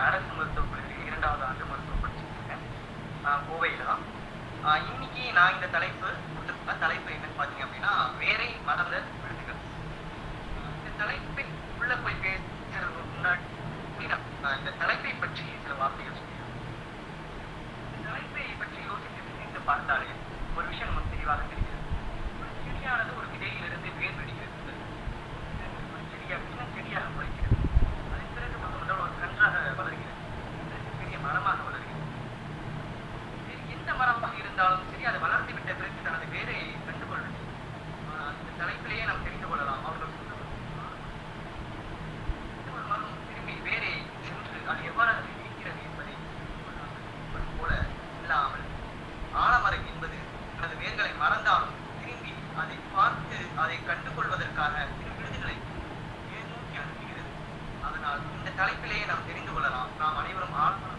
அரசு மருத்துவக் கல்லூரியில் இரண்டாவது ஆண்டு மருத்துவம் படிச்சிருக்கேன் கோவையில் தான் ஆஹ் இன்னைக்கு நான் இந்த தலைப்பு கொடுத்துருக்க தலைப்பு என்னன்னு பார்த்தீங்க அப்படின்னா வேரை மறந்த விருதுகள் இந்த தலைப்பை உள்ள போய் பேசுறதுக்கு முன்னாடி நான் இந்த தலைப்பை பற்றி சில வார்த்தைகள் சொல்லிடுறேன் இந்த தலைப்பை பற்றி யோசித்து சிந்தித்து பார்த்தாலே ஒரு விஷயம் நமக்கு தெளிவாக தெரிகிறது ஒரு செடியானது ஒரு விதையிலிருந்து வேர் வெடிக்கிறது ஒரு செடியாக சின்ன செடியாக முளைக்கிறது அதன் பிறகு முதல் முதல் ஒரு கன்றாக வளர்கிறது பிறகு பெரிய மரமாக வளர்கிறது வேறு எந்த மரமாக இருந்தாலும் சரி அது வளர்ந்து விட்ட பிறகு தனது வேரை கண்டுகொள்வது ஆனால் இந்த தலைப்பிலேயே நாம் தெரிந்து கொள்ளலாம் அவர்கள் சொன்னது ஒரு மரம் திரும்பி வேரை சென்று அது எவ்வாறு இருக்கிறது என்பதை சொல்வது போல இல்லாமல் ஆலமரம் என்பது தனது வேர்களை மறந்தாலும் திரும்பி அதை பார்த்து அதை கண்டுகொள்வதற்காக சில விருதுகளை மேல் நோக்கி அனுப்புகிறது அதனால் இந்த தலைப்பிலேயே நாம் தெரிந்து கொள்ளலாம் நாம் அனைவரும் ஆலமரமாக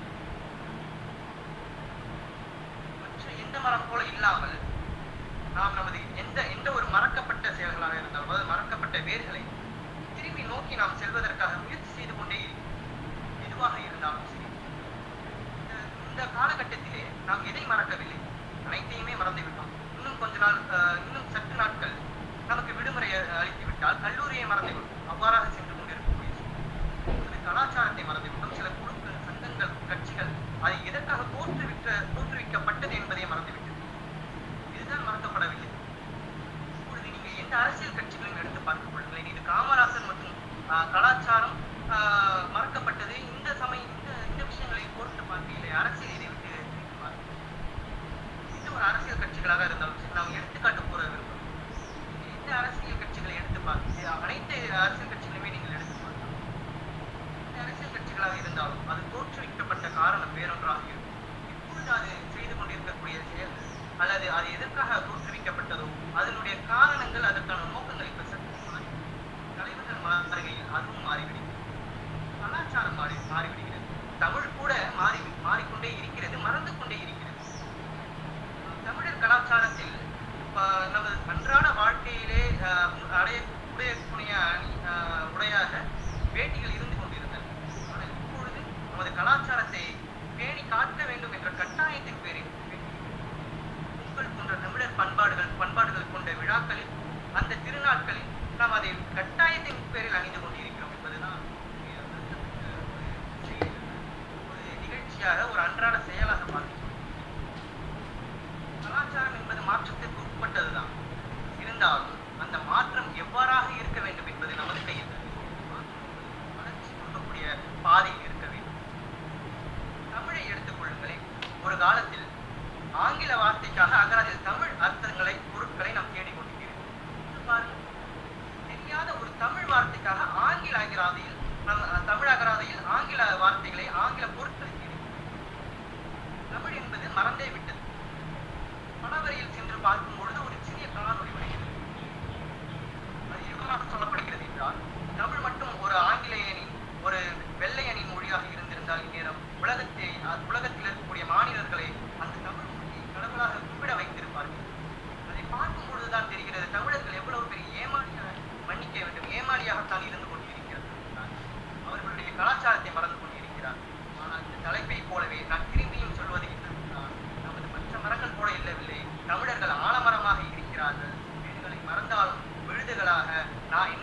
மற்ற எந்த மரம் போல இல்லாமல் நாம் நமது எந்த எந்த ஒரு மறக்கப்பட்ட செயல்களாக இருந்தாலும் அதாவது மறக்கப்பட்ட வேர்களை திரும்பி நோக்கி நாம் செல்வதற்காக முயற்சி செய்து கொண்டே இருக்கிறோம் எதுவாக இருந்தாலும் சரி இந்த- இந்த காலகட்டத்திலே நாம் எதை மறக்கவில்லை அனைத்தையுமே மறந்து விட்டோம் இன்னும் கொஞ்ச நாள் அஹ், இன்னும் சற்று நாட்கள் நமக்கு விடுமுறை அஹ், அளித்து விட்டால் கல்லூரியை மறந்து விட்டோம் அவ்வாறாக சென்று கொண்டிருக்கக்கூடிய சூழ்நிலை. நமது கலாச்சாரத்தை மறந்து விட்டோம் சில குழுக்கள் சங்கங்கள் கட்சிகள் அதை எதற்காக தோற்றுவிக்க தோற்றுவிக்கப்பட்டது என்பதை மறந்துவிட்டது இதுதான் மறக்கப்படவில்லை இப்பொழுது நீங்க எந்த அரசியல் கட்சிகளையும் எடுத்து பார்த்துக் கொள்ளுங்களேன் இது காமராசர் மற்றும் ஆஹ், கலாச்சாரம் ஆஹ், மறக்கப்பட்டது இந்த சமயம் இந்த இந்த விஷயங்களை பொறுத்து பார்க்கையிலே அரசியல் இதை விட்டு பிரித்து பார்க்க எந்த ஒரு அரசியல் கட்சிகளாக இருந்தாலும் சரி நாம் எடுத்துக்காட்டு கூற விரும்புகிறோம் எந்த அரசியல் கட்சிகளை எடுத்து பார்க்க அனைத்து அரசியல் கட்சிகளையுமே நீங்கள் எடுத்து பார்க்கலாம் எந்த அரசியல் கட்சிகளாக இருந்தாலும் அது தோற்றுவிக்கப்பட்ட காரணம் வேறொன்றாக இருக்கும் இப்பொழுது அது செய்து கொண்டிருக்கக்கூடிய செயல் அல்லது அது எதற்காக தோற்றுவிக்கப்பட்டதோ அதனுடைய காரணங்கள் அதற்கான நோக்கங்கள் இப்ப சற்று மாறி தலைவர்கள் மாறுகையில் அதுவும் மாறிவிடுகிறது கலாச்சாரம் மாறி மாறிவிடுகிறது தமிழ் கூட மாறி மாறிக்கொண்டே இருக்கிறது மறந்து கொண்டே இருக்கிறது தமிழர் கலாச்சாரத்தில் ஆஹ், நமது அன்றாட வாழ்க்கையிலே ஆஹ், அடைய உடைய துணிய ஆஹ், உடையாக வேட்டிகள் இருந்து கொண்டிருந்தன ஆனால் இப்பொழுது நமது கலாச்சாரத்தை பேணி காக்க வேண்டும் என்ற கட்டாயத்தின் பேரில் பொங்கல் போன்ற தமிழர் பண்பாடுகள் பண்பாடுகள் கொண்ட விழாக்களில் அந்த திருநாட்களில் நாம் அதை கட்டாயத்தின் பேரில் அணிந்து கொண்டிருக்கிறோம் என்பதுதான் இங்கே வருத்தத்தக்க ஒரு செய்தி. ஒரு நிகழ்ச்சியாக ஒரு அன்றாட செயலாக பார்க்கிறோம் கலாச்சாரம் என்பது மாற்றத்திற்கு உட்பட்டதுதான் இருந்தாலும் அந்த மாற்றம் எவ்வாறாக இருக்க வேண்டும் என்பது நமது கையில் தான் இருக்கிறது. வளர்ச்சி கொடுக்கக்கூடிய பாதையில் இருக்க வேண்டும் தமிழை எடுத்துக் கொள்ளுங்களேன் ஒரு காலத்தில் ஆங்கில வார்த்தைக்காக அகராதியில் தமிழ் அர்த்தங்களை பொருட்களை நாம் தேடிக்கொண்டிருக்கிறோம் இன்று பாருங்கள் தெரியாத ஒரு தமிழ் வார்த்தைக்காக ஆங்கில அகராதியில் நம் அஹ், தமிழ் அகராதியில் ஆங்கில வார்த்தைகளை ஆங்கில பொருட்களை தேடி தமிழ் என்பது மறந்தே விட்டது பணவரியில் சென்று பார்க்கும் பொழுது ஒரு சிறிய காணொளி வருகிறது அது எவ்வாறு சொல்லப்படுகிறது என்றால் தமிழ் மட்டும் ஒரு ஆங்கிலேய அணி ஒரு வெள்ளை அணி மொழியாக இருந்திருந்தால் இந்நேரம் உலகத்தை அ- உலகத்தில் இருக்கக்கூடிய மாநிலர்களை அந்த தமிழ் மொழியை கடவுளாக கும்பிட வைத்திருப்பார்கள் அதை பார்க்கும் பொழுதுதான் தெரிகிறது தமிழர்கள் எவ்வளவு பெரிய ஏமாளியாக மன்னிக்க வேண்டும் ஏமாளியாகத்தான் இருந்து கொண்டிருக்கிறது அவர்களுடைய கலாச்சாரத்தை மறந்து கொண்டிருக்கிறார் ஆனால் இந்த தலைப்பை போலவே நான் திரும்பியும் சொல்வது என்னவென்றால் நமது மற்ற மரங்கள் கூட இல்லவில்லை தமிழர்கள் ஆலமரமாக இருக்கிறார்கள் வீடுகளை மறந்தாலும் விழுதுகளாக நான்